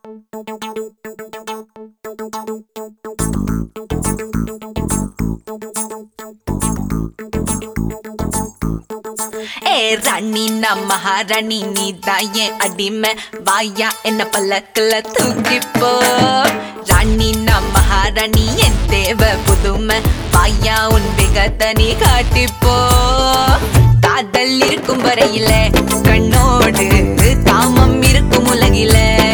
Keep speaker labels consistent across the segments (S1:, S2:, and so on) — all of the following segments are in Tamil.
S1: ஏ ராணி நான் மகாராணி நீ தான் என் அடிமை வாயா என்ன பல்லக்குல தூக்கிப்போ ராணி நான் மகாராணி என் தேவ புதுமை வாயா உன் வேகத்தை நீ காட்டிப்போ காதல் இருக்கும் வரையில கண்ணோடு காமம் இருக்கும் உலகில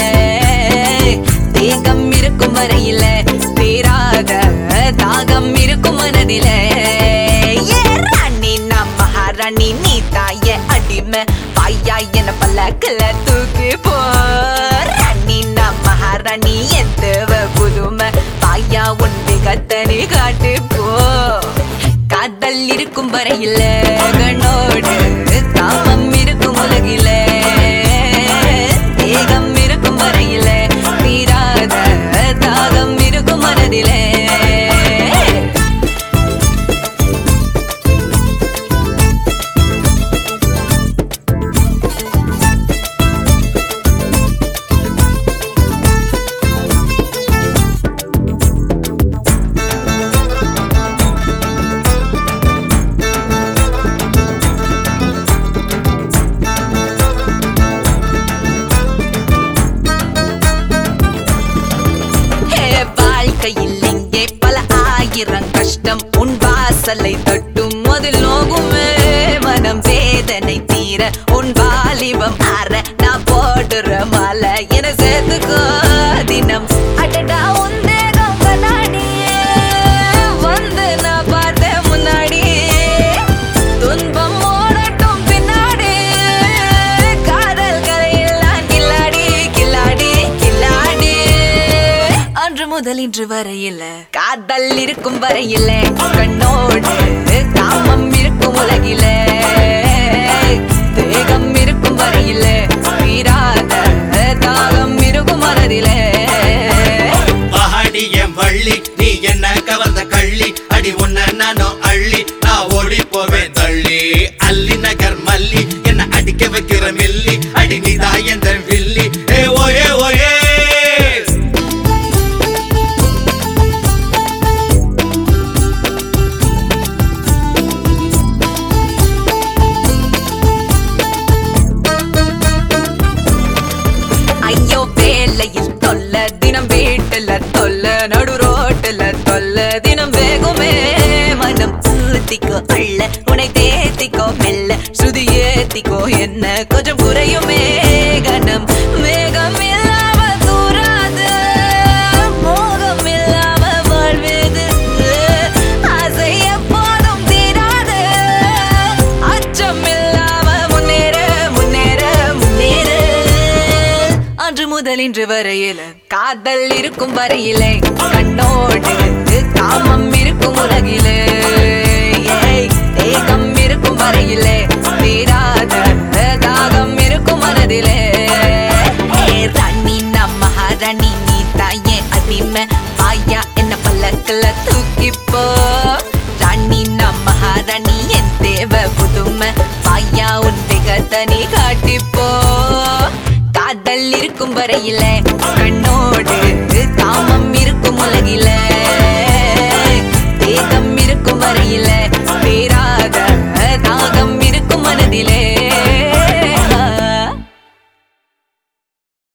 S1: தேகம் இருக்கும் வரையில தீராத தாகம் இருக்கும் மனதில ஏ ராணி நான் மகாராணி நீ தாய அடிமை வாயா என பல்லக்கில் தூக்கி போ ராணி நான் மகாராணி என் தேவ புதுமை வாயா உன் வேகத்தனி காட்டு போ காதல் இருக்கும் வரையில கண்ணோடு தாமம் இருக்கும் உலகில தேகம் இருக்கும் வரையில தீராத தாகம் இருக்கும் மனதிலே ஹே, வாழ்க்கையில் இங்கே பல ஆயிரம் கஷ்டம் உன் வாசலை தட்டும் அதில் நோகுமே மனம் வேதனை தீர உன் வாலிபம் ஆற நான் போடுற மாலை என சேர்த்துக்கோ தினம் அடடா உன் தேகம் கண்ணாடியே வந்து நான் பார்த்தேன் முன்னாடி துன்பம் ஓடட்டும் பின்னாடி காதல் கரையெல்லாம் கில்லாடி கில்லாடி கில்லாடி அன்று முதல் இன்று வரையில காதல் இருக்கும் வரையில கண்ணோடு காமம் இருக்கும் உலகில தேகம் இருக்கும் வரையில தீராத தாகம் இருக்கும் மனதிலே
S2: பஹாடி என் வள்ளி நீ என்ன கவர்ந்த கள்ளி அடி உன்ன நானும் அள்ளி நான் ஓடி போவேன் தள்ளி அல்லி நகர் மல்லி என்ன அடிக்க வைக்கிற மில்லி அடி நீதான் எந்த வில்லி ஏ ஓயே ஓயே
S1: ஐயோ வேலையில் தொல்ல தினம் வீட்டுல தொல்ல நடு ரோட்டுல தொல்ல தினம் வேகுமே மனம் ஊத்திக்கோ அள்ள உனை தேத்திக்கோ மெல்ல சுதி ஏத்திக்கோ என்ன கொஞ்சம் குறையுமே கணம் மேகம் இல்லாம தூராது மோகம் இல்லாம வாழ்வேது ஆசை எப்போதும் தீராது அச்சம் இல்லாம முன்னேற முன்னேற முன்னேற அன்று முதல் இன்று வரையில காதல் இருக்கும் வரையிலே கண்ணோடு காமம் இருக்கும் உலகிலே ஏய், தேகம் இருக்கும் வரையிலே தீராத தாகம் இருக்கும் மனதிலே ஏ ராணி நான் மகாராணி நீ தாயே அடிமை வாயா என்ன பல்லக்குல தூக்கிப்போ ராணி நான் மகாராணி என் தேவ புதுமை வாயா உன் திகத்தனி காட்டிப்போ காதல் இருக்கும் வரையில கண்ணோடு காமம் இருக்கும் உலகில தேகம் இருக்கும் வரையில தீராத தாகம் இருக்கும் மனதிலே